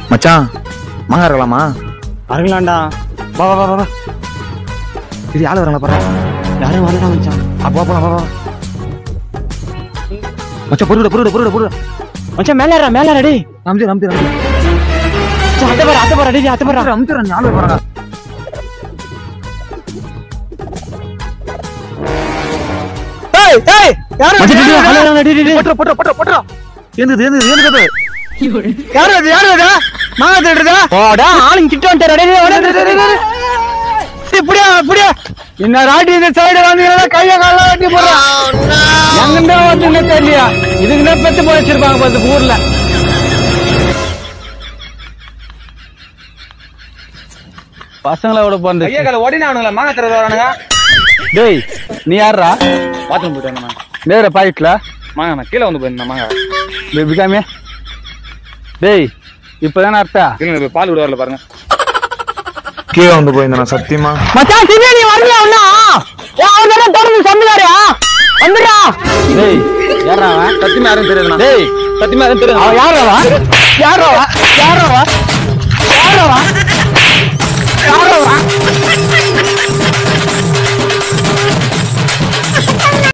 மச்சான் மாங்காய் இருக்கலாமா அருங்களாண்டா வா வா வா வா, வா இது ஆள் வரல பாரு யாரும் வரடா மச்சான் அப்பா போலாம் வா வா மச்சான் பொருட பொருட பொருட பொருட மச்சான் மேல ஏறா மேல ஏறா டேய் நம்பி நம்பி நம்பி மச்சான், அத்தை பாரு அத்தை பாரு டேய் அத்தை பாரு அமுத்துறேன் ஆள் வராங்க ஏய் ஏய் யாரு மச்சான், டேய், டேய், ஹலோ ஹலோ டேய் டேய், டேய் போட்டுற போட்டுற போட்டுற போட்டுற ஏந்தது ஏந்தது ஏந்தது யாரு அது யாரு அது மாங்க தேடுறதா ஓடா ஆளுங்க கிட்ட வந்துட்டாரு டேய் டேய், டேய், டேய், டேய், டேய். இப்படியா இப்படியா இந்த ராட்டி இந்த சைடு வந்தீங்கன்னா கைய கால வெட்டி போடுறான் எங்கிட்ட வந்து தெரியலையா இதுக்கு தான் பெத்து போய் வச்சிருப்பாங்க பத்து ஊர்ல பசங்களை விட போறது ஐயா கால உடனே அவனுங்களா மாங்க தர வரானுங்க டேய் நீ யாரா பாத்ரூம் போயிட்டாங்க நேர பாக்கெட்ல மாங்க நான் கீழே வந்து போயிருந்தேன் மாங்க பிகாமே டேய் இப்பதானே அர்த்தா கீழே போய் பால் விட வரல பாருங்க கீழே வந்து போயிருந்தேன் சத்தியமா மச்சான் சிவா நீ வரலையா ஒண்ணா அவன் தானே தொடர்ந்து சொன்னாரியா வந்துடா டேய் யாரா அவன் சத்தியமா யாரும் தெரியாதுண்ணா டேய் சத்தியமா யாரும் தெரியாது அவன் யாரா அவன் யாரா அவன் யாரா அவன் யாரா அவன்